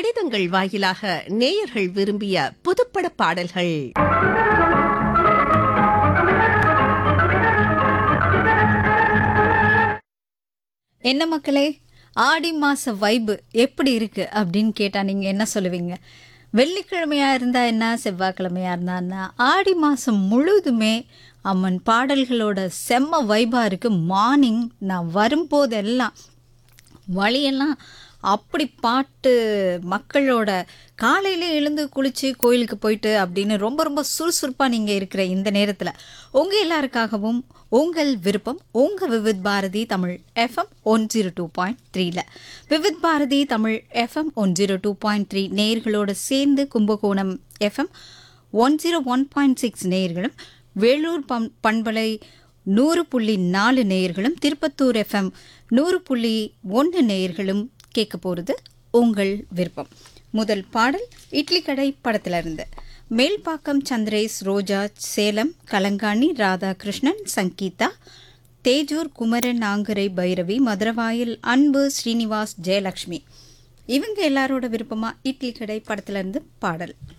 கடிதங்கள் வாயிலாக நேயர்கள் விரும்பிய புதுப்பட பாடல்கள் என்ன மக்களே ஆடி மாச வைப்பு எப்படி இருக்கு அப்படின்னு கேட்டா நீங்க என்ன சொல்லுவீங்க வெள்ளிக்கிழமையா இருந்தா என்ன செவ்வாய்க்கிழமையா இருந்தா என்ன ஆடி மாசம் முழுதுமே அம்மன் பாடல்களோட செம்ம வைபா இருக்கு மார்னிங் நான் வரும்போதெல்லாம் வழியெல்லாம் அப்படி பாட்டு மக்களோட காலையில எழுந்து குளிச்சு கோயிலுக்கு போயிட்டு அப்படின்னு ரொம்ப ரொம்ப சுறுசுறுப்பாக நீங்கள் இருக்கிற இந்த நேரத்தில் உங்கள் எல்லாருக்காகவும் உங்கள் விருப்பம் உங்கள் Vividh Bharati Tamil FM one zero two point த்ரீல Vividh Bharati Tamil FM one zero two point three நேர்களோடு சேர்ந்து Kumbakonam FM one zero one point six நேயர்களும் வேலூர் பம் பண்பலை நூறு புள்ளி நாலு நேயர்களும் திருப்பத்தூர் எஃப்எம் நூறு புள்ளி ஒன்று நேயர்களும் கேட்க போகிறது உங்கள் விருப்பம் முதல் பாடல் இட்லி கடை படத்திலிருந்து மேல்பாக்கம் சந்திரேஷ் ரோஜா சேலம் கலங்காணி ராதாகிருஷ்ணன் சங்கீதா தேஜூர் குமரன் நாங்கரை பைரவி மதுரவாயில் அன்பு ஸ்ரீனிவாஸ் ஜெயலக்ஷ்மி இவங்க எல்லாரோட விருப்பமா இட்லி கடை படத்திலிருந்து பாடல்